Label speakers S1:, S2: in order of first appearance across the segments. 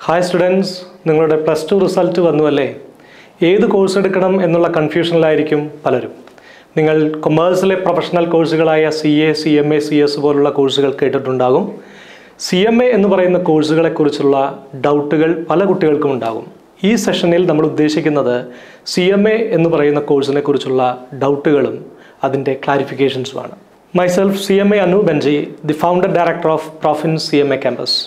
S1: hi students നിങ്ങളുടെ plus two result വന്നുവല്ലേ ഏത് കോഴ്സ് എടുക്കണം എന്നുള്ള കൺഫ്യൂഷനിലായിരിക്കും പലരും നിങ്ങൾ കൊമേഴ്സിലെ പ്രൊഫഷണൽ കോഴ്സുകളായ C A C M A C S പോലുള്ള കോഴ്സുകൾ കേട്ടിട്ടുണ്ടാകും സി എം എ എന്ന് പറയുന്ന കോഴ്സുകളെക്കുറിച്ചുള്ള ഡൗട്ടുകൾ പല കുട്ടികൾക്കും ഉണ്ടാകും ഈ സെഷനിൽ നമ്മൾ ഉദ്ദേശിക്കുന്നത് സി എം എ എന്ന് പറയുന്ന കോഴ്സിനെ കുറിച്ചുള്ള ഡൗട്ടുകളും അതിൻ്റെ ക്ലാരിഫിക്കേഷൻസുമാണ് myself C M A Anu Benji the founder director of Profin C M A campus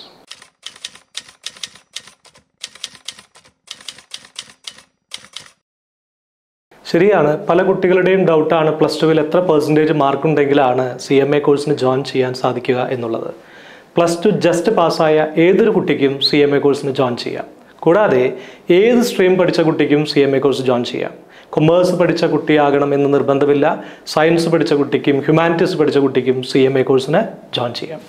S1: ശരിയാണ് പല കുട്ടികളുടെയും ഡൗട്ടാണ് പ്ലസ് ടുവിൽ എത്ര പെർസെൻറ്റേജ് മാർക്ക് ഉണ്ടെങ്കിലാണ് സി എം എ കോഴ്സിന് ജോയിൻ ചെയ്യാൻ സാധിക്കുക എന്നുള്ളത് പ്ലസ് ടു ജസ്റ്റ് പാസ്സായ ഏതൊരു കുട്ടിക്കും സി എം എ കോഴ്സിന് ജോയിൻ ചെയ്യാം കൂടാതെ ഏത് സ്ട്രീം പഠിച്ച കുട്ടിക്കും C M A course join ചെയ്യാം കൊമേഴ്സ് പഠിച്ച കുട്ടിയാകണം എന്ന് നിർബന്ധമില്ല സയൻസ് പഠിച്ച കുട്ടിക്കും ഹ്യൂമാനിറ്റീസ് പഠിച്ച കുട്ടിക്കും സി എം എ കോഴ്സിന് ജോയിൻ ചെയ്യാം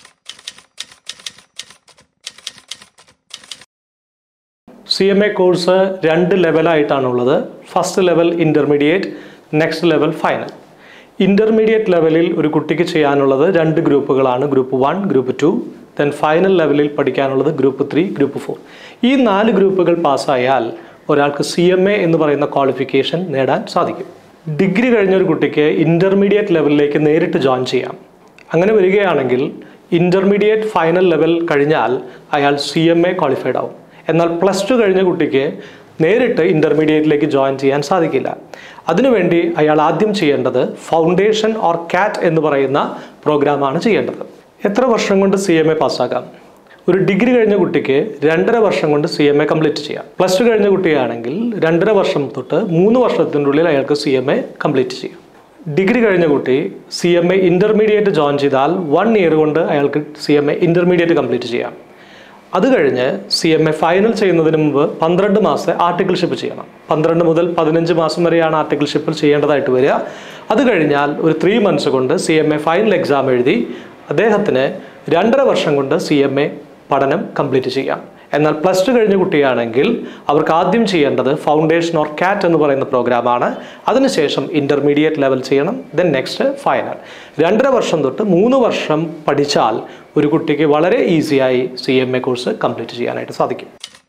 S1: സി എം എ കോഴ്സ് രണ്ട് ലെവലായിട്ടാണുള്ളത് first level intermediate next level final intermediate ലെവലിൽ ഒരു കുട്ടിക്ക് ചെയ്യാനുള്ളത് രണ്ട് ഗ്രൂപ്പുകളാണ് group one group two then final ലെവലിൽ പഠിക്കാനുള്ളത് ഗ്രൂപ്പ് ത്രീ ഗ്രൂപ്പ് ഫോർ ഈ നാല് ഗ്രൂപ്പുകൾ പാസ്സായാൽ ഒരാൾക്ക് സി എം എ എന്ന് പറയുന്ന ക്വാളിഫിക്കേഷൻ നേടാൻ സാധിക്കും ഡിഗ്രി കഴിഞ്ഞ ഒരു കുട്ടിക്ക് ഇൻ്റർമീഡിയറ്റ് ലെവലിലേക്ക് നേരിട്ട് ജോയിൻ ചെയ്യാം അങ്ങനെ വരികയാണെങ്കിൽ ഇൻ്റർമീഡിയറ്റ് ഫൈനൽ ലെവൽ കഴിഞ്ഞാൽ അയാൾ സി എം എ ക്വാളിഫൈഡ് ആവും എന്നാൽ പ്ലസ് ടു കഴിഞ്ഞ കുട്ടിക്ക് നേരിട്ട് ഇൻ്റർമീഡിയറ്റിലേക്ക് ജോയിൻ ചെയ്യാൻ സാധിക്കില്ല അതിനുവേണ്ടി അയാൾ ആദ്യം ചെയ്യേണ്ടത് ഫൗണ്ടേഷൻ ഓർ കാറ്റ് എന്ന് പറയുന്ന പ്രോഗ്രാമാണ് ചെയ്യേണ്ടത് എത്ര വർഷം കൊണ്ട് സി എം എ പാസ്സാക്കാം ഒരു ഡിഗ്രി കഴിഞ്ഞ കുട്ടിക്ക് രണ്ടര വർഷം കൊണ്ട് സി എം എ കംപ്ലീറ്റ് ചെയ്യാം പ്ലസ് ടു കഴിഞ്ഞ കുട്ടിയാണെങ്കിൽ രണ്ടര വർഷം തൊട്ട് മൂന്ന് വർഷത്തിൻ്റെ ഉള്ളിൽ അയാൾക്ക് സി എം എ കംപ്ലീറ്റ് ചെയ്യാം ഡിഗ്രി കഴിഞ്ഞ കുട്ടി C M A intermediate join ചെയ്താൽ വൺ ഇയർ കൊണ്ട് അയാൾക്ക് C M A intermediate complete ചെയ്യാം അത് കഴിഞ്ഞ് സി എം എ ഫൈനൽ ചെയ്യുന്നതിന് മുമ്പ് പന്ത്രണ്ട് മാസത്തെ ആർട്ടിക്കിൾഷിപ്പ് ചെയ്യണം പന്ത്രണ്ട് മുതൽ പതിനഞ്ച് മാസം വരെയാണ് ആർട്ടിക്കിൾഷിപ്പ് ചെയ്യേണ്ടതായിട്ട് വരിക അത് കഴിഞ്ഞാൽ ഒരു ത്രീ മന്ത്സ് കൊണ്ട് C M A final exam എഴുതി അദ്ദേഹത്തിന് രണ്ടര വർഷം കൊണ്ട് സി എം എ പഠനം കംപ്ലീറ്റ് ചെയ്യാം എന്നാൽ പ്ലസ് ടു കഴിഞ്ഞ കുട്ടിയാണെങ്കിൽ അവർക്ക് ആദ്യം ചെയ്യേണ്ടത് ഫൗണ്ടേഷൻ ഓർ കാറ്റ് എന്ന് പറയുന്ന പ്രോഗ്രാമാണ് അതിനുശേഷം ഇൻ്റർമീഡിയറ്റ് ലെവൽ ചെയ്യണം ദെൻ നെക്സ്റ്റ് ഫൈനൽ രണ്ടര വർഷം തൊട്ട് മൂന്ന് വർഷം പഠിച്ചാൽ ഒരു കുട്ടിക്ക് വളരെ ഈസിയായി C M A course complete ചെയ്യാനായിട്ട് സാധിക്കും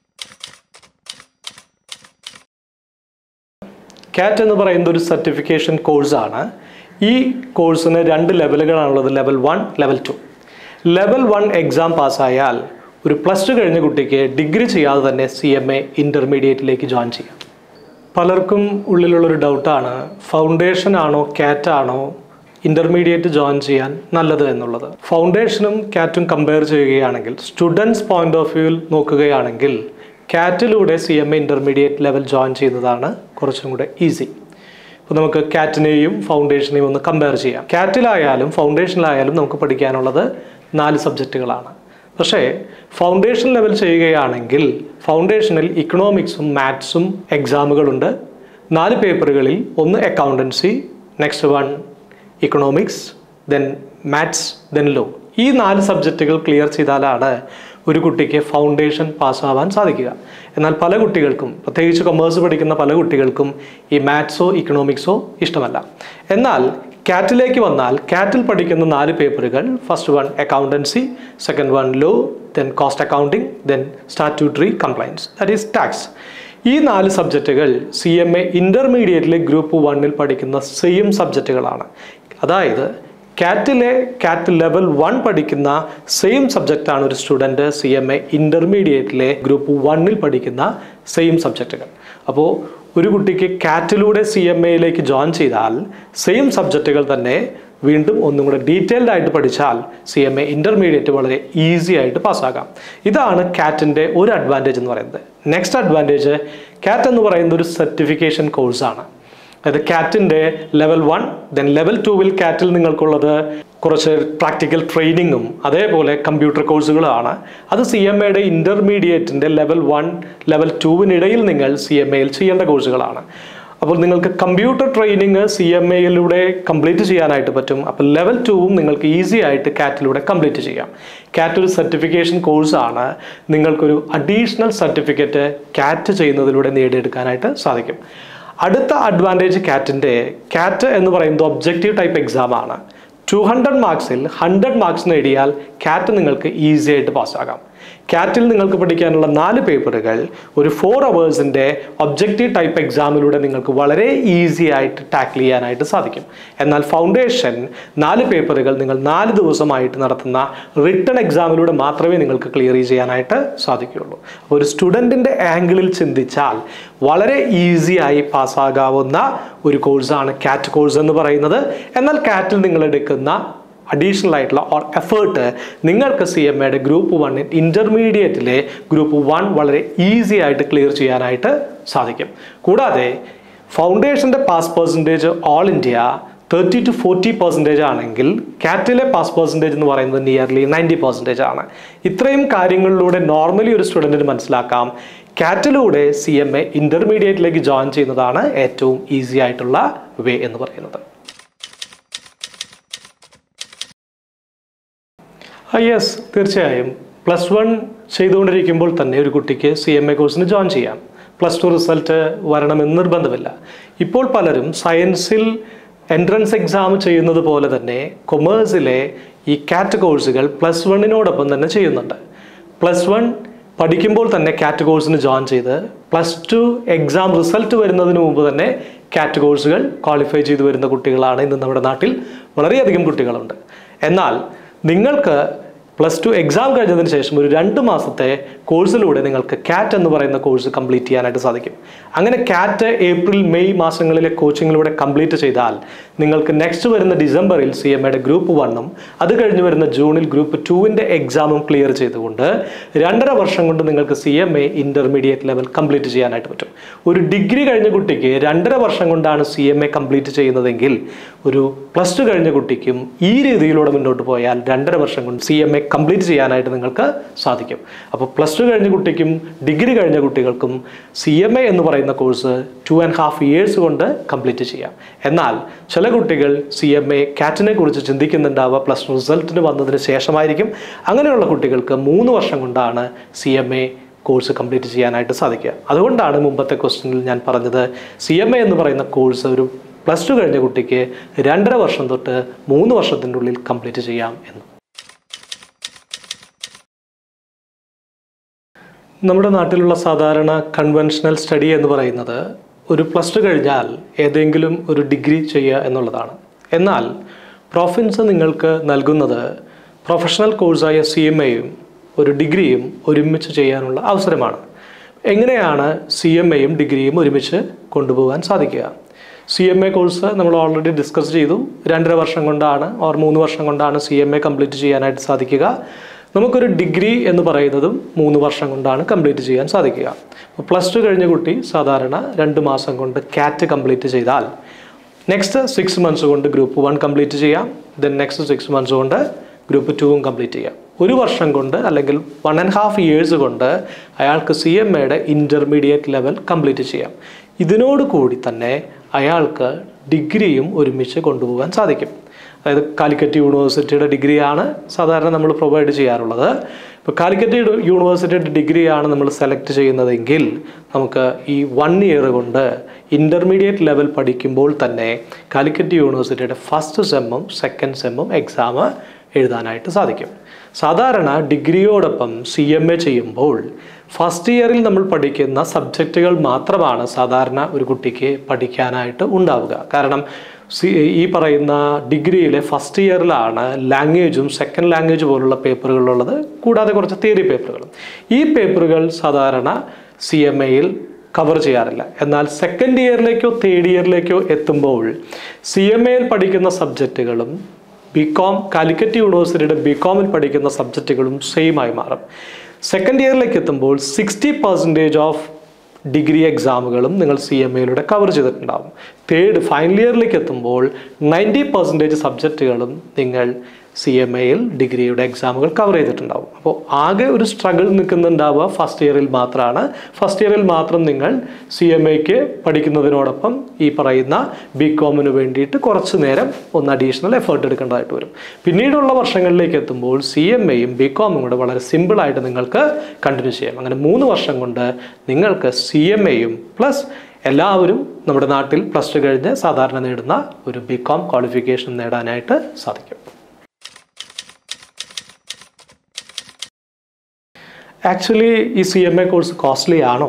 S1: കാറ്റ് എന്ന് പറയുന്ന ഒരു സർട്ടിഫിക്കേഷൻ കോഴ്സാണ് ഈ കോഴ്സിന് രണ്ട് ലെവലുകളാണുള്ളത് level one level two level one exam പാസ്സായാൽ ഒരു പ്ലസ് ടു കഴിഞ്ഞ കുട്ടിക്ക് ഡിഗ്രി ചെയ്യാതെ തന്നെ സി എം എ ഇൻ്റർമീഡിയറ്റിലേക്ക് ജോയിൻ ചെയ്യാം പലർക്കും ഉള്ളിലുള്ളൊരു ഡൗട്ടാണ് ഫൗണ്ടേഷൻ ആണോ കാറ്റ് ആണോ ഇൻ്റർമീഡിയറ്റ് ജോയിൻ ചെയ്യാൻ നല്ലത് എന്നുള്ളത് ഫൗണ്ടേഷനും കാറ്റും കമ്പയർ ചെയ്യുകയാണെങ്കിൽ സ്റ്റുഡൻസ് പോയിന്റ് ഓഫ് വ്യൂവിൽ നോക്കുകയാണെങ്കിൽ കാറ്റിലൂടെ C M A intermediate level join ചെയ്യുന്നതാണ് കുറച്ചും കൂടെ ഈസി ഇപ്പോൾ നമുക്ക് കാറ്റിനെയും ഫൗണ്ടേഷനെയും ഒന്ന് കമ്പയർ ചെയ്യാം കാറ്റിലായാലും ഫൗണ്ടേഷനിലായാലും നമുക്ക് പഠിക്കാനുള്ളത് നാല് സബ്ജക്റ്റുകളാണ് പക്ഷേ ഫൗണ്ടേഷൻ ലെവൽ ചെയ്യുകയാണെങ്കിൽ ഫൗണ്ടേഷനിൽ ഇക്കണോമിക്സും മാത്സും എക്സാമുകളുണ്ട് നാല് പേപ്പറുകളിൽ ഒന്ന് accountancy next one economics then maths then law ഈ നാല് സബ്ജക്റ്റുകൾ ക്ലിയർ ചെയ്താലാണ് ഒരു കുട്ടിക്ക് ഫൗണ്ടേഷൻ പാസ്സാവാൻ സാധിക്കുക എന്നാൽ പല കുട്ടികൾക്കും പ്രത്യേകിച്ച് കൊമേഴ്സ് പഠിക്കുന്ന പല കുട്ടികൾക്കും ഈ മാത്സോ ഇക്കണോമിക്സോ ഇഷ്ടമല്ല എന്നാൽ കാറ്റിലേക്ക് വന്നാൽ കാറ്റിൽ പഠിക്കുന്ന നാല് പേപ്പറുകൾ first one accountancy second one law then cost accounting then statutory compliance that is tax ഈ നാല് സബ്ജക്റ്റുകൾ സി എം എ ഇൻ്റർമീഡിയറ്റിലെ ഗ്രൂപ്പ് വണ്ണിൽ പഠിക്കുന്ന സെയിം സബ്ജക്റ്റുകളാണ് അതായത് കാറ്റിലെ കാറ്റ് ലെവൽ വൺ പഠിക്കുന്ന സെയിം സബ്ജക്റ്റാണ് ഒരു സ്റ്റുഡൻറ്റ് സി എം എ ഇൻ്റർമീഡിയറ്റിലെ ഗ്രൂപ്പ് വണ്ണിൽ പഠിക്കുന്ന സെയിം സബ്ജക്റ്റുകൾ അപ്പോൾ ഒരു കുട്ടിക്ക് കാറ്റിലൂടെ സി എം എയിലേക്ക് ജോയിൻ ചെയ്താൽ സെയിം സബ്ജക്റ്റുകൾ തന്നെ വീണ്ടും ഒന്നും കൂടെ ഡീറ്റെയിൽഡ് ആയിട്ട് പഠിച്ചാൽ സി എം എ ഇൻ്റർമീഡിയറ്റ് വളരെ ഈസി ആയിട്ട് പാസ്സാകാം ഇതാണ് കാറ്റിൻ്റെ ഒരു അഡ്വാൻറ്റേജ് എന്ന് പറയുന്നത് നെക്സ്റ്റ് അഡ്വാൻറ്റേജ് കാറ്റ് എന്ന് പറയുന്ന ഒരു സർട്ടിഫിക്കേഷൻ കോഴ്സാണ് അതായത് കാറ്റിൻ്റെ ലെവൽ വൺ ദെൻ ലെവൽ ടുവിൽ കാറ്റിൽ നിങ്ങൾക്കുള്ളത് കുറച്ച് പ്രാക്ടിക്കൽ ട്രെയിനിങ്ങും അതേപോലെ കമ്പ്യൂട്ടർ കോഴ്സുകളാണ് അത് സി എം എയുടെ ഇൻ്റർമീഡിയറ്റിൻ്റെ ലെവൽ വൺ ലെവൽ ടുവിനിടയിൽ നിങ്ങൾ സി എം എയിൽ ചെയ്യേണ്ട കോഴ്സുകളാണ് അപ്പോൾ നിങ്ങൾക്ക് കമ്പ്യൂട്ടർ ട്രെയിനിങ് സി എം എയിലൂടെ കംപ്ലീറ്റ് ചെയ്യാനായിട്ട് പറ്റും അപ്പോൾ ലെവൽ ടുവും നിങ്ങൾക്ക് ഈസി ആയിട്ട് കാറ്റിലൂടെ കംപ്ലീറ്റ് ചെയ്യാം കാറ്റ് ഒരു സർട്ടിഫിക്കേഷൻ കോഴ്സാണ് നിങ്ങൾക്കൊരു അഡീഷണൽ സർട്ടിഫിക്കറ്റ് കാറ്റ് ചെയ്യുന്നതിലൂടെ നേടിയെടുക്കാനായിട്ട് സാധിക്കും അടുത്ത അഡ്വാൻറ്റേജ് കാറ്റിൻ്റെ കാറ്റ് എന്ന് പറയുന്നത് ഒബ്ജക്റ്റീവ് ടൈപ്പ് എക്സാം ആണ് ടു ഹൺഡ്രഡ് മാർക്സിൽ ഹൺഡ്രഡ് മാർക്സ് നേടിയാൽ കാറ്റ് നിങ്ങൾക്ക് ഈസി ആയിട്ട് പാസ്സാകാം കാറ്റിൽ നിങ്ങൾക്ക് പഠിക്കാനുള്ള നാല് പേപ്പറുകൾ ഒരു ഫോർ അവേഴ്സിൻ്റെ ഒബ്ജക്റ്റീവ് ടൈപ്പ് എക്സാമിലൂടെ നിങ്ങൾക്ക് വളരെ ഈസി ആയിട്ട് ടാക്കിൾ ചെയ്യാനായിട്ട് സാധിക്കും എന്നാൽ ഫൗണ്ടേഷൻ നാല് പേപ്പറുകൾ നിങ്ങൾ നാല് ദിവസമായിട്ട് നടത്തുന്ന റിട്ടേൺ എക്സാമിലൂടെ മാത്രമേ നിങ്ങൾക്ക് ക്ലിയർ ചെയ്യാനായിട്ട് സാധിക്കുകയുള്ളൂ അപ്പോൾ ഒരു സ്റ്റുഡൻറ്റിൻ്റെ ആംഗിളിൽ ചിന്തിച്ചാൽ വളരെ ഈസിയായി പാസ്സാകാവുന്ന ഒരു കോഴ്സാണ് കാറ്റ് കോഴ്സ് എന്ന് പറയുന്നത് എന്നാൽ കാറ്റിൽ നിങ്ങൾ എടുക്കുന്ന അഡീഷണൽ ആയിട്ടുള്ള ഓർ എഫേർട്ട് നിങ്ങൾക്ക് സി എം എയുടെ ഗ്രൂപ്പ് വണ്ണിൽ ഇൻ്റർമീഡിയറ്റിലെ ഗ്രൂപ്പ് വൺ വളരെ ഈസി ആയിട്ട് ക്ലിയർ ചെയ്യാനായിട്ട് സാധിക്കും കൂടാതെ ഫൗണ്ടേഷൻ്റെ pass percentage all India thirty to forty percentage ആണെങ്കിൽ കാറ്റിലെ പാസ് പെർസെൻറ്റേജ് എന്ന് പറയുന്നത് നിയർലി നയൻറ്റി പെർസെൻറ്റേജ് ആണ് ഇത്രയും കാര്യങ്ങളിലൂടെ നോർമലി ഒരു സ്റ്റുഡൻറ്റിന് മനസ്സിലാക്കാം കാറ്റിലൂടെ സി എം എ ഇൻ്റർമീഡിയറ്റിലേക്ക് ജോയിൻ ചെയ്യുന്നതാണ് ഏറ്റവും ഈസി ആയിട്ടുള്ള വേ എന്ന് പറയുന്നത് യെസ് തീർച്ചയായും പ്ലസ് വൺ ചെയ്തുകൊണ്ടിരിക്കുമ്പോൾ തന്നെ ഒരു കുട്ടിക്ക് സി എം എ കോഴ്സിന് ജോയിൻ ചെയ്യാം പ്ലസ് ടു റിസൾട്ട് വരണമെന്ന് നിർബന്ധമില്ല ഇപ്പോൾ പലരും സയൻസിൽ എൻട്രൻസ് എക്സാം ചെയ്യുന്നത് പോലെ തന്നെ കൊമേഴ്സിലെ ഈ കാറ്റ് കോഴ്സുകൾ പ്ലസ് വണ്ണിനോടൊപ്പം തന്നെ ചെയ്യുന്നുണ്ട് പ്ലസ് വൺ പഠിക്കുമ്പോൾ തന്നെ കാറ്റ് കോഴ്സിന് ജോയിൻ ചെയ്ത് പ്ലസ് ടു എക്സാം റിസൾട്ട് വരുന്നതിന് മുമ്പ് തന്നെ കാറ്റ് കോഴ്സുകൾ ക്വാളിഫൈ ചെയ്തു വരുന്ന കുട്ടികളാണ് ഇന്ന് നമ്മുടെ നാട്ടിൽ വളരെയധികം കുട്ടികളുണ്ട് എന്നാൽ നിങ്ങൾക്ക് പ്ലസ് ടു എക്സാം കഴിഞ്ഞതിന് ശേഷം ഒരു രണ്ട് മാസത്തെ കോഴ്സിലൂടെ നിങ്ങൾക്ക് കാറ്റ് എന്ന് പറയുന്ന കോഴ്സ് കംപ്ലീറ്റ് ചെയ്യാനായിട്ട് സാധിക്കും അങ്ങനെ കാറ്റ് ഏപ്രിൽ മെയ് മാസങ്ങളിലെ കോച്ചിങ്ങിലൂടെ കംപ്ലീറ്റ് ചെയ്താൽ നിങ്ങൾക്ക് നെക്സ്റ്റ് വരുന്ന ഡിസംബറിൽ സി എം എയുടെ ഗ്രൂപ്പ് വണ്ണും അത് കഴിഞ്ഞ് വരുന്ന ജൂണിൽ ഗ്രൂപ്പ് ടുവിൻ്റെ എക്സാമും ക്ലിയർ ചെയ്തുകൊണ്ട് രണ്ടര വർഷം കൊണ്ട് നിങ്ങൾക്ക് C M A intermediate level complete ചെയ്യാനായിട്ട് പറ്റും ഒരു ഡിഗ്രി കഴിഞ്ഞ കുട്ടിക്ക് രണ്ടര വർഷം കൊണ്ടാണ് സി എം എ കംപ്ലീറ്റ് ചെയ്യുന്നതെങ്കിൽ ഒരു പ്ലസ് ടു കഴിഞ്ഞ കുട്ടിക്കും ഈ രീതിയിലൂടെ മുന്നോട്ട് പോയാൽ രണ്ടര വർഷം കൊണ്ട് സി എം എ കംപ്ലീറ്റ് ചെയ്യാനായിട്ട് നിങ്ങൾക്ക് സാധിക്കും അപ്പോൾ പ്ലസ് ടു കഴിഞ്ഞ കുട്ടിക്കും ഡിഗ്രി കഴിഞ്ഞ കുട്ടികൾക്കും സി എം എ എന്ന് പറയുന്ന course two and half years കൊണ്ട് കംപ്ലീറ്റ് ചെയ്യാം എന്നാൽ ചില കുട്ടികൾ സി എം എ കാറ്റിനെ കുറിച്ച് ചിന്തിക്കുന്നുണ്ടാവുക പ്ലസ് ടു റിസൾട്ടിന് വന്നതിന് ശേഷമായിരിക്കും അങ്ങനെയുള്ള കുട്ടികൾക്ക് മൂന്ന് വർഷം കൊണ്ടാണ് C M A course complete ചെയ്യാനായിട്ട് സാധിക്കുക അതുകൊണ്ടാണ് മുമ്പത്തെ ക്വസ്റ്റ്യനിൽ ഞാൻ പറഞ്ഞത് സി എം എ എന്ന് പറയുന്ന കോഴ്സ് ഒരു പ്ലസ് ടു കഴിഞ്ഞ കുട്ടിക്ക് രണ്ടര വർഷം തൊട്ട് മൂന്ന് വർഷത്തിൻ്റെ ഉള്ളിൽ കംപ്ലീറ്റ് ചെയ്യാം എന്ന് നമ്മുടെ നാട്ടിലുള്ള സാധാരണ കൺവെൻഷണൽ സ്റ്റഡി എന്ന് പറയുന്നത് ഒരു പ്ലസ് ടു കഴിഞ്ഞാൽ ഏതെങ്കിലും ഒരു ഡിഗ്രി ചെയ്യുക എന്നുള്ളതാണ് എന്നാൽ പ്രോഫിൻസ് നിങ്ങൾക്ക് നൽകുന്നത് പ്രൊഫഷണൽ കോഴ്സായ സി എം എയും ഒരു ഡിഗ്രിയും ഒരുമിച്ച് ചെയ്യാനുള്ള അവസരമാണ് എങ്ങനെയാണ് സി എം എയും ഡിഗ്രിയും ഒരുമിച്ച് കൊണ്ടുപോകാൻ സാധിക്കുക സി എം എ കോഴ്സ് നമ്മൾ ഓൾറെഡി ഡിസ്കസ് ചെയ്തു രണ്ടര വർഷം കൊണ്ടാണ് ഓർ മൂന്ന് വർഷം കൊണ്ടാണ് സി എം എ കംപ്ലീറ്റ് ചെയ്യാനായിട്ട് സാധിക്കുക നമുക്കൊരു ഡിഗ്രി എന്ന് പറയുന്നതും മൂന്ന് വർഷം കൊണ്ടാണ് കംപ്ലീറ്റ് ചെയ്യാൻ സാധിക്കുക അപ്പോൾ പ്ലസ് ടു കഴിഞ്ഞ കുട്ടി സാധാരണ രണ്ട് മാസം കൊണ്ട് കാറ്റ് കംപ്ലീറ്റ് ചെയ്താൽ നെക്സ്റ്റ് സിക്സ് മന്ത്സ് കൊണ്ട് ഗ്രൂപ്പ് വൺ കംപ്ലീറ്റ് ചെയ്യാം ദെൻ നെക്സ്റ്റ് സിക്സ് മന്ത്സ് കൊണ്ട് ഗ്രൂപ്പ് ടുവും കംപ്ലീറ്റ് ചെയ്യാം ഒരു വർഷം കൊണ്ട് അല്ലെങ്കിൽ വൺ ആൻഡ് ഹാഫ് ഇയേഴ്സ് കൊണ്ട് അയാൾക്ക് സി എം എയുടെ ഇൻ്റർമീഡിയറ്റ് ലെവൽ കംപ്ലീറ്റ് ചെയ്യാം ഇതിനോട് കൂടി തന്നെ അയാൾക്ക് ഡിഗ്രിയും ഒരുമിച്ച് കൊണ്ടുപോകാൻ സാധിക്കും അതായത് കാലിക്കറ്റ് യൂണിവേഴ്സിറ്റിയുടെ ഡിഗ്രിയാണ് സാധാരണ നമ്മൾ പ്രൊവൈഡ് ചെയ്യാറുള്ളത് ഇപ്പോൾ കാലിക്കറ്റ് യൂണി- യൂണിവേഴ്സിറ്റിയുടെ ഡിഗ്രിയാണ് നമ്മൾ സെലക്ട് ചെയ്യുന്നതെങ്കിൽ നമുക്ക് ഈ വൺ ഇയർ കൊണ്ട് ഇൻ്റർമീഡിയറ്റ് ലെവൽ പഠിക്കുമ്പോൾ തന്നെ കാലിക്കറ്റ് യൂണിവേഴ്സിറ്റിയുടെ ഫസ്റ്റ് സെമ്മും സെക്കൻഡ് സെമ്മും എക്സാം എഴുതാനായിട്ട് സാധിക്കും സാധാരണ ഡിഗ്രിയോടൊപ്പം സി എം എ ചെയ്യുമ്പോൾ ഫസ്റ്റ് ഇയറിൽ നമ്മൾ പഠിക്കുന്ന സബ്ജക്റ്റുകൾ മാത്രമാണ് സാധാരണ ഒരു കുട്ടിക്ക് പഠിക്കാനായിട്ട് ഉണ്ടാവുക കാരണം സി ഈ പറയുന്ന ഡിഗ്രിയിലെ ഫസ്റ്റ് ഇയറിലാണ് ലാംഗ്വേജും സെക്കൻഡ് ലാംഗ്വേജ് പോലുള്ള പേപ്പറുകളുള്ളത് കൂടാതെ കുറച്ച് തിയറി പേപ്പറുകളും ഈ പേപ്പറുകൾ സാധാരണ സി എം എയിൽ കവർ ചെയ്യാറില്ല എന്നാൽ സെക്കൻഡ് ഇയറിലേക്കോ തേർഡ് ഇയറിലേക്കോ എത്തുമ്പോൾ സി എം എയിൽ പഠിക്കുന്ന സബ്ജക്റ്റുകളും ബി കോം കാലിക്കറ്റ് യൂണിവേഴ്സിറ്റിയുടെ ബി കോമിൽ പഠിക്കുന്ന സബ്ജക്റ്റുകളും സെയിം ആയി മാറും സെക്കൻഡ് ഇയറിലേക്ക് എത്തുമ്പോൾ സിക്സ്റ്റി പെർസെൻറ്റേജ് ഓഫ് ഡിഗ്രി എക്സാമുകളും നിങ്ങൾ സി എം എയിലൂടെ കവർ ചെയ്തിട്ടുണ്ടാവും തേർഡ് ഫൈനൽ ഇയറിലേക്ക് എത്തുമ്പോൾ നയൻറ്റി പെർസെൻറ്റേജ് സബ്ജക്റ്റുകളും നിങ്ങൾ സി എം എയിൽ ഡിഗ്രിയുടെ എക്സാമുകൾ കവർ ചെയ്തിട്ടുണ്ടാവും അപ്പോൾ ആകെ ഒരു സ്ട്രഗിൾ നിൽക്കുന്നുണ്ടാവുക ഫസ്റ്റ് ഇയറിൽ മാത്രമാണ് ഫസ്റ്റ് ഇയറിൽ മാത്രം നിങ്ങൾ സി എം എക്ക് പഠിക്കുന്നതിനോടൊപ്പം ഈ പറയുന്ന ബി കോമിന് വേണ്ടിയിട്ട് കുറച്ച് നേരം ഒന്ന് അഡീഷണൽ എഫേർട്ട് എടുക്കേണ്ടതായിട്ട് വരും പിന്നീടുള്ള വർഷങ്ങളിലേക്ക് എത്തുമ്പോൾ സി എം എയും ബി കോമും കൂടെ വളരെ സിമ്പിളായിട്ട് നിങ്ങൾക്ക് കണ്ടിന്യൂ ചെയ്യാം അങ്ങനെ മൂന്ന് വർഷം കൊണ്ട് നിങ്ങൾക്ക് സി എം എയും പ്ലസ് എല്ലാവരും നമ്മുടെ നാട്ടിൽ പ്ലസ് ടു കഴിഞ്ഞ് സാധാരണ നേടുന്ന ഒരു ബി കോം ക്വാളിഫിക്കേഷൻ നേടാനായിട്ട് സാധിക്കും ആക്ച്വലി ഈ C M A course costly ആണോ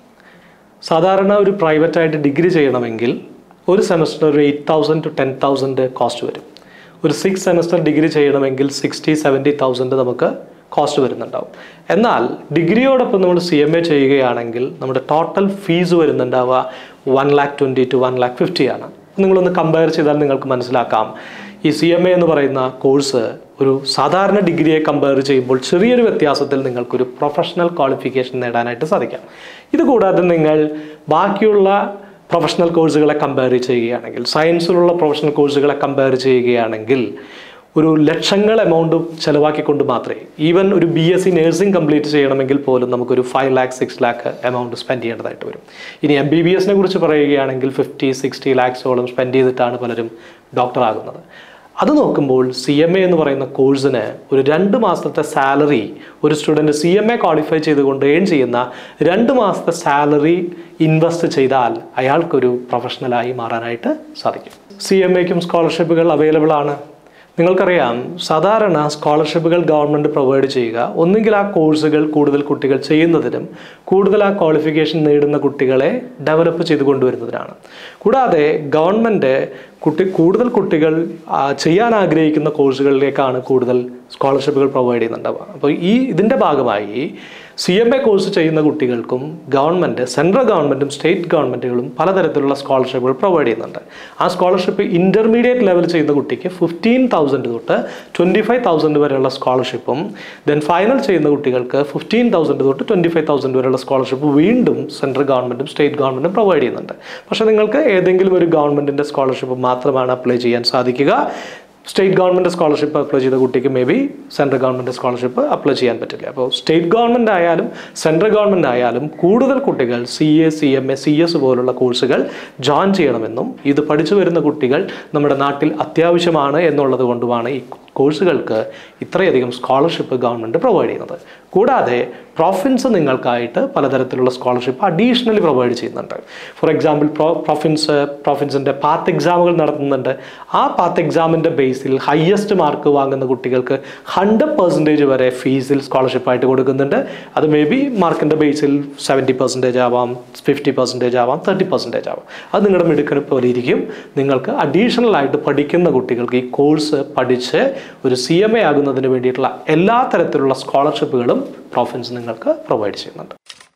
S1: സാധാരണ ഒരു പ്രൈവറ്റായിട്ട് ഡിഗ്രി ചെയ്യണമെങ്കിൽ ഒരു സെമസ്റ്റർ ഒരു eight thousand to ten thousand cost വരും ഒരു സിക്സ് സെമസ്റ്റർ ഡിഗ്രി ചെയ്യണമെങ്കിൽ സിക്സ്റ്റി സെവൻറ്റി തൗസൻഡ് നമുക്ക് കോസ്റ്റ് വരുന്നുണ്ടാവും എന്നാൽ ഡിഗ്രിയോടൊപ്പം നമ്മൾ സി എം എ ചെയ്യുകയാണെങ്കിൽ നമ്മുടെ ടോട്ടൽ ഫീസ് വരുന്നുണ്ടാവുക one lakh twenty to one lakh fifty ആണ് നിങ്ങളൊന്ന് കമ്പയർ ചെയ്താൽ നിങ്ങൾക്ക് മനസ്സിലാക്കാം ഈ സി എം എ എന്ന് പറയുന്ന കോഴ്സ് ഒരു സാധാരണ ഡിഗ്രിയെ കമ്പയർ ചെയ്യുമ്പോൾ ചെറിയൊരു വ്യത്യാസത്തിൽ നിങ്ങൾക്കൊരു പ്രൊഫഷണൽ ക്വാളിഫിക്കേഷൻ നേടാനായിട്ട് സാധിക്കാം ഇതുകൂടാതെ നിങ്ങൾ ബാക്കിയുള്ള പ്രൊഫഷണൽ കോഴ്സുകളെ കമ്പയർ ചെയ്യുകയാണെങ്കിൽ സയൻസിലുള്ള പ്രൊഫഷണൽ കോഴ്സുകളെ കമ്പയർ ചെയ്യുകയാണെങ്കിൽ ഒരു ലക്ഷങ്ങൾ എമൗണ്ട് ചിലവാക്കിക്കൊണ്ട് മാത്രമേ ഈവൻ ഒരു B S C nursing complete ചെയ്യണമെങ്കിൽ പോലും നമുക്കൊരു five lakh six lakh amount spend ചെയ്യേണ്ടതായിട്ട് വരും ഇനി എം ബി ബി എസിനെ കുറിച്ച് പറയുകയാണെങ്കിൽ ഫിഫ്റ്റി സിക്സ്റ്റി ലാക്സോളം സ്പെൻഡ് ചെയ്തിട്ടാണ് പലരും ഡോക്ടർ ആകുന്നത് അത് നോക്കുമ്പോൾ സി എം എ എന്ന് പറയുന്ന കോഴ്സിന് ഒരു രണ്ട് മാസത്തെ സാലറി ഒരു student C M A qualify ചെയ്തുകൊണ്ട് ഏൺ ചെയ്യുന്ന രണ്ട് മാസത്തെ സാലറി ഇൻവെസ്റ്റ് ചെയ്താൽ അയാൾക്കൊരു പ്രൊഫഷണലായി മാറാനായിട്ട് സാധിക്കും സി എം എക്കും സ്കോളർഷിപ്പുകൾ അവൈലബിൾ ആണ് നിങ്ങൾക്കറിയാം സാധാരണ സ്കോളർഷിപ്പുകൾ ഗവൺമെൻറ് പ്രൊവൈഡ് ചെയ്യുക ഒന്നുകിൽ ആ കോഴ്സുകൾ കൂടുതൽ കുട്ടികൾ ചെയ്യുന്നതിനും കൂടുതൽ ആ ക്വാളിഫിക്കേഷൻ നേടുന്ന കുട്ടികളെ ഡെവലപ്പ് ചെയ്ത് കൊണ്ടുവരുന്നതിനാണ് കൂടാതെ ഗവൺമെൻറ് കുട്ടി കൂടുതൽ കുട്ടികൾ ആ, ചെയ്യാൻ ആഗ്രഹിക്കുന്ന കോഴ്സുകളിലേക്കാണ് കൂടുതൽ സ്കോളർഷിപ്പുകൾ പ്രൊവൈഡ് ചെയ്യുന്നുണ്ടാവുക അപ്പോൾ ഈ ഇതിൻ്റെ ഭാഗമായി സി എം എ കോഴ്സ് ചെയ്യുന്ന കുട്ടികൾക്കും ഗവൺമെൻറ് സെൻട്രൽ ഗവൺമെൻറ്റും സ്റ്റേറ്റ് ഗവൺമെൻറ്റുകളും പലതരത്തിലുള്ള സ്കോളർഷിപ്പുകൾ പ്രൊവൈഡ് ചെയ്യുന്നുണ്ട് ആ സ്കോളർഷിപ്പ് ഇൻ്റർമീഡിയറ്റ് ലെവൽ ചെയ്യുന്ന കുട്ടിക്ക് ഫിഫ്റ്റീൻ തൗസൻഡ് തൊട്ട് ട്വൻറ്റി ഫൈവ് തൗസൻഡ് വരെയുള്ള സ്കോളർഷിപ്പും ദെൻ ഫൈനൽ ചെയ്യുന്ന കുട്ടികൾക്ക് ഫിഫ്റ്റീൻ തൗസൻഡ് തൊട്ട് ട്വൻറ്റി ഫൈവ് തൗസൻഡ് വരെയുള്ള സ്കോളർഷിപ്പ് വീണ്ടും സെൻട്രൽ ഗവൺമെൻറ്റും സ്റ്റേറ്റ് ഗവൺമെൻറ്റും പ്രൊവൈഡ് ചെയ്യുന്നുണ്ട് പക്ഷേ നിങ്ങൾക്ക് ഏതെങ്കിലും ഒരു ഗവൺമെൻറ്റിൻ്റെ സ്കോളർഷിപ്പ് മാത്രമാണ് അപ്ലൈ ചെയ്യാൻ സാധിക്കുക സ്റ്റേറ്റ് ഗവൺമെൻറ് സ്കോളർഷിപ്പ് അപ്ലൈ ചെയ്ത കുട്ടിക്ക് maybe central government scholarship apply ചെയ്യാൻ പറ്റില്ല അപ്പോൾ സ്റ്റേറ്റ് ഗവൺമെൻറ് ആയാലും സെൻട്രൽ ഗവൺമെൻറ് ആയാലും കൂടുതൽ കുട്ടികൾ C A C M A C S പോലുള്ള കോഴ്സുകൾ ജോയിൻ ചെയ്യണമെന്നും ഇത് പഠിച്ചു വരുന്ന കുട്ടികൾ നമ്മുടെ നാട്ടിൽ അത്യാവശ്യമാണ് എന്നുള്ളത് കൊണ്ടുമാണ് ഈ കോഴ്സുകൾക്ക് ഇത്രയധികം സ്കോളർഷിപ്പ് ഗവൺമെൻറ് പ്രൊവൈഡ് ചെയ്യുന്നത് കൂടാതെ പ്രൊഫിൻസ് നിങ്ങൾക്കായിട്ട് പലതരത്തിലുള്ള സ്കോളർഷിപ്പ് അഡീഷണലി പ്രൊവൈഡ് ചെയ്യുന്നുണ്ട് ഫോർ എക്സാമ്പിൾ പ്രോ പ്രൊഫിൻസ് പ്രൊഫിൻസിൻ്റെ പാത്ത് എക്സാമുകൾ നടത്തുന്നുണ്ട് ആ പാത്ത് എക്സാമിൻ്റെ ബേസിൽ ഹയസ്റ്റ് മാർക്ക് വാങ്ങുന്ന കുട്ടികൾക്ക് ഹൺഡ്രഡ് പെർസെൻറ്റേജ് വരെ ഫീസിൽ സ്കോളർഷിപ്പ് ആയിട്ട് കൊടുക്കുന്നുണ്ട് അത് മേ ബി മാർക്കിൻ്റെ ബേസിൽ സെവൻറ്റി പെർസെൻറ്റേജ് ആവാം ഫിഫ്റ്റി പെർസെൻറ്റേജ് ആവാം തേർട്ടി പെർസെൻറ്റേജ് ആവാം അത് നിങ്ങളുടെ മിടുക്കിനെ പോലെ ഇരിക്കും നിങ്ങൾക്ക് അഡീഷണൽ ആയിട്ട് പഠിക്കുന്ന കുട്ടികൾക്ക് ഈ കോഴ്സ് പഠിച്ച് ഒരു സി എം എ ആകുന്നതിന് വേണ്ടിയിട്ടുള്ള എല്ലാ തരത്തിലുള്ള സ്കോളർഷിപ്പുകളും പ്രൊഫിൻസ് നിങ്ങൾക്ക് പ്രൊവൈഡ് ചെയ്യുന്നുണ്ട്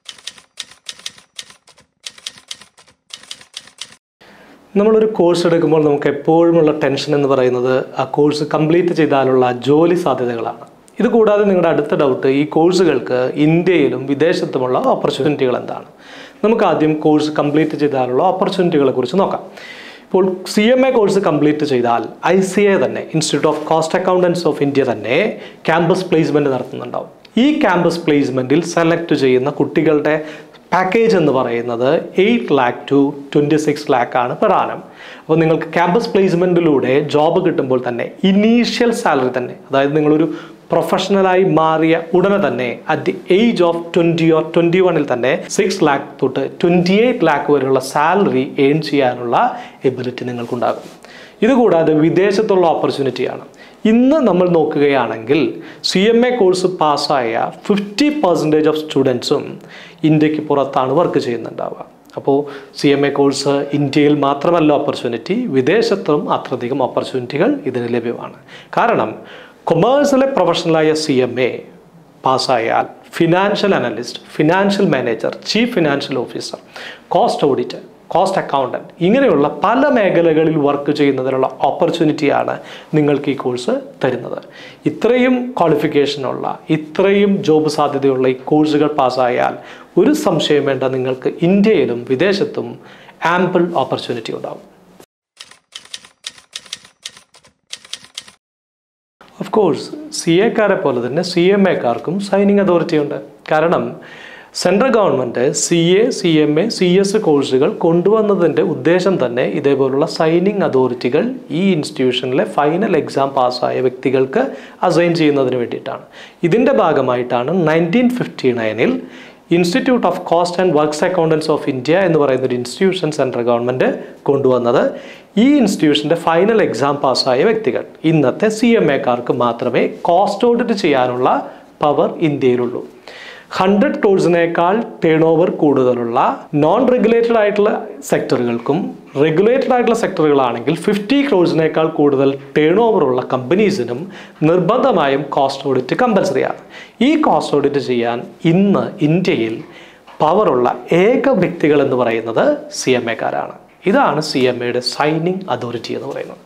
S1: നമ്മളൊരു കോഴ്സ് എടുക്കുമ്പോൾ നമുക്ക് എപ്പോഴുമുള്ള ടെൻഷൻ എന്ന് പറയുന്നത് ആ കോഴ്സ് കംപ്ലീറ്റ് ചെയ്താലുള്ള ജോലി സാധ്യതകളാണ് ഇത് കൂടാതെ നിങ്ങളുടെ അടുത്ത ഡൗട്ട് ഈ കോഴ്സുകൾക്ക് ഇന്ത്യയിലും വിദേശത്തുമുള്ള ഓപ്പർച്യൂണിറ്റികൾ എന്താണ് നമുക്ക് ആദ്യം കോഴ്സ് കംപ്ലീറ്റ് ചെയ്താലുള്ള ഓപ്പർച്യൂണിറ്റികളെ കുറിച്ച് നോക്കാം ഇപ്പോൾ C M A course complete ചെയ്താൽ ഐ സി എ തന്നെ institute of cost accountants of India തന്നെ ക്യാമ്പസ് പ്ലേസ്മെൻറ്റ് നടത്തുന്നുണ്ടാവും ഈ ക്യാമ്പസ് പ്ലേസ്മെൻറ്റിൽ സെലക്ട് ചെയ്യുന്ന കുട്ടികളുടെ പാക്കേജ് എന്ന് പറയുന്നത് eight lakh to twenty six lakh ആണ് പെർ ആനം അപ്പോൾ നിങ്ങൾക്ക് ക്യാമ്പസ് പ്ലേസ്മെൻറ്റിലൂടെ ജോബ് കിട്ടുമ്പോൾ തന്നെ ഇനീഷ്യൽ സാലറി തന്നെ അതായത് നിങ്ങളൊരു പ്രൊഫഷണലായി മാറിയ ഉടനെ തന്നെ at the age of twenty or twenty വണ്ണിൽ തന്നെ സിക്സ് ലാക്ക് തൊട്ട് ട്വൻറ്റി എയ്റ്റ് ലാക്ക് വരെയുള്ള സാലറി ഏൺ ചെയ്യാനുള്ള എബിലിറ്റി നിങ്ങൾക്കുണ്ടാകും ഇതുകൂടാതെ വിദേശത്തുള്ള ഓപ്പർച്യൂണിറ്റിയാണ് ഇന്ന് നമ്മൾ നോക്കുകയാണെങ്കിൽ സി എം എ കോഴ്സ് പാസ്സായ ഫിഫ്റ്റി പെർസെൻറ്റേജ് ഓഫ് സ്റ്റുഡൻസും ഇന്ത്യക്ക് പുറത്താണ് വർക്ക് ചെയ്യുന്നുണ്ടാവുക അപ്പോൾ സി എം എ കോഴ്സ് ഇന്ത്യയിൽ മാത്രമല്ല ഓപ്പർച്യൂണിറ്റി വിദേശത്തും അത്രയധികം ഓപ്പർച്യൂണിറ്റികൾ ഇതിന് ലഭ്യമാണ് കാരണം കൊമേഴ്സിലെ പ്രൊഫഷണലായ സി എം എ പാസ്സായാൽ financial analyst financial manager chief financial officer cost auditor cost accountant ഇങ്ങനെയുള്ള പല മേഖലകളിൽ വർക്ക് ചെയ്യുന്നതിനുള്ള ഓപ്പർച്യൂണിറ്റിയാണ് നിങ്ങൾക്ക് ഈ കോഴ്സ് തരുന്നത് ഇത്രയും ക്വാളിഫിക്കേഷനുള്ള ഇത്രയും ജോബ് സാധ്യതയുള്ള ഈ കോഴ്സുകൾ പാസ്സായാൽ ഒരു സംശയം വേണ്ട നിങ്ങൾക്ക് ഇന്ത്യയിലും വിദേശത്തും ആമ്പിൾ ഓപ്പർച്യൂണിറ്റി ഉണ്ടാവും ഓഫ് കോഴ്സ് സി എക്കാരെ പോലെ തന്നെ സി എം എക്കാർക്കും സൈനിങ് അതോറിറ്റി ഉണ്ട് കാരണം central government C A C M A C S കോഴ്സുകൾ കൊണ്ടുവന്നതിൻ്റെ ഉദ്ദേശം തന്നെ ഇതേപോലുള്ള സൈനിങ് അതോറിറ്റികൾ ഈ ഇൻസ്റ്റിറ്റ്യൂഷനിലെ ഫൈനൽ എക്സാം പാസ്സായ വ്യക്തികൾക്ക് അസൈൻ ചെയ്യുന്നതിന് വേണ്ടിയിട്ടാണ് ഇതിൻ്റെ ഭാഗമായിട്ടാണ് നയൻറ്റീൻ ഫിഫ്റ്റി നയനിൽ institute of cost and works accountants of India എന്ന് പറയുന്ന ഒരു ഇൻസ്റ്റിറ്റ്യൂഷൻ സെൻട്രൽ ഗവൺമെൻറ് കൊണ്ടുവന്നത് ഈ ഇൻസ്റ്റിറ്റ്യൂഷൻ്റെ ഫൈനൽ എക്സാം പാസ്സായ വ്യക്തികൾ ഇന്നത്തെ സി എം എക്കാർക്ക് മാത്രമേ കോസ്റ്റ് ഓഡിറ്റ് ചെയ്യാനുള്ള പവർ ഇന്ത്യയിലുള്ളൂ ഹൺഡ്രഡ് ക്രോഡ്സിനേക്കാൾ ടേൺ ഓവർ കൂടുതലുള്ള നോൺ റെഗുലേറ്റഡ് ആയിട്ടുള്ള സെക്ടറുകൾക്കും റെഗുലേറ്റഡ് ആയിട്ടുള്ള സെക്ടറുകളാണെങ്കിൽ ഫിഫ്റ്റി ക്രോഡ്സിനേക്കാൾ കൂടുതൽ ടേൺ ഓവർ ഉള്ള കമ്പനീസിനും നിർബന്ധമായും കോസ്റ്റ് ഓഡിറ്റ് കമ്പൽസറിയാണ് ഈ കോസ്റ്റ് ഓഡിറ്റ് ചെയ്യാൻ ഇന്ന് ഇന്ത്യയിൽ പവറുള്ള ഏക വ്യക്തികൾ എന്ന് പറയുന്നത് സി എം എക്കാരാണ് ഇതാണ് സി എം എയുടെ സൈനിങ് അതോറിറ്റി എന്ന് പറയുന്നത്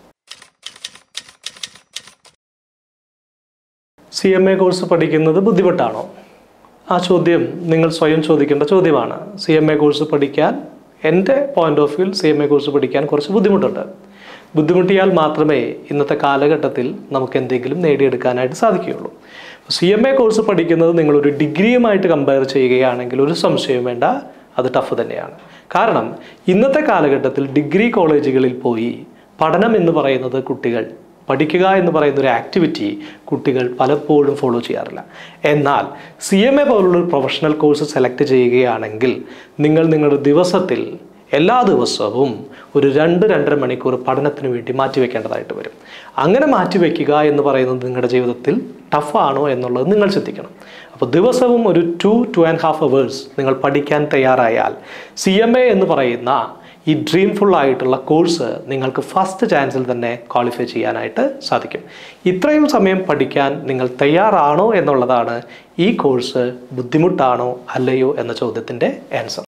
S1: സി എം എ കോഴ്സ് പഠിക്കുന്നത് ബുദ്ധിമുട്ടാണോ ആ ചോദ്യം നിങ്ങൾ സ്വയം ചോദിക്കേണ്ട ചോദ്യമാണ് സി എം എ കോഴ്സ് പഠിക്കാൻ എൻ്റെ പോയിന്റ് ഓഫ് വ്യൂവിൽ സി എം എ കോഴ്സ് പഠിക്കാൻ കുറച്ച് ബുദ്ധിമുട്ടുണ്ട് ബുദ്ധിമുട്ടിയാൽ മാത്രമേ ഇന്നത്തെ കാലഘട്ടത്തിൽ നമുക്ക് എന്തെങ്കിലും നേടിയെടുക്കാനായിട്ട് സാധിക്കുകയുള്ളൂ സി എം എ കോഴ്സ് പഠിക്കുന്നത് നിങ്ങളൊരു ഡിഗ്രിയുമായിട്ട് കമ്പയർ ചെയ്യുകയാണെങ്കിൽ ഒരു സംശയവും വേണ്ട അത് ടഫ് തന്നെയാണ് കാരണം ഇന്നത്തെ കാലഘട്ടത്തിൽ ഡിഗ്രി കോളേജുകളിൽ പോയി പഠനം എന്ന് പറയുന്നത് കുട്ടികൾ പഠിക്കുക എന്ന് പറയുന്ന ഒരു ആക്ടിവിറ്റി കുട്ടികൾ പലപ്പോഴും ഫോളോ ചെയ്യാറില്ല എന്നാൽ സി എം എ പോലുള്ള പ്രൊഫഷണൽ കോഴ്സ് സെലക്ട് ചെയ്യുകയാണെങ്കിൽ നിങ്ങൾ നിങ്ങളുടെ ദിവസത്തിൽ എല്ലാ ദിവസവും ഒരു രണ്ട് രണ്ടര മണിക്കൂർ പഠനത്തിന് വേണ്ടി മാറ്റിവെക്കേണ്ടതായിട്ട് വരും അങ്ങനെ മാറ്റിവെക്കുക എന്ന് പറയുന്നത് നിങ്ങളുടെ ജീവിതത്തിൽ ടഫാണോ എന്നുള്ളത് നിങ്ങൾ ചിന്തിക്കണം അപ്പോൾ ദിവസവും ഒരു two two and half hours നിങ്ങൾ പഠിക്കാൻ തയ്യാറായാൽ സി എം എ എന്ന് പറയുന്ന ഈ ഡ്രീംഫുൾ ആയിട്ടുള്ള കോഴ്സ് നിങ്ങൾക്ക് ഫസ്റ്റ് ചാൻസിൽ തന്നെ ക്വാളിഫൈ ചെയ്യാനായിട്ട് സാധിക്കും ഇത്രയും സമയം പഠിക്കാൻ നിങ്ങൾ തയ്യാറാണോ എന്നുള്ളതാണ് ഈ കോഴ്സ് ബുദ്ധിമുട്ടാണോ അല്ലയോ എന്ന ചോദ്യത്തിൻ്റെ ആൻസർ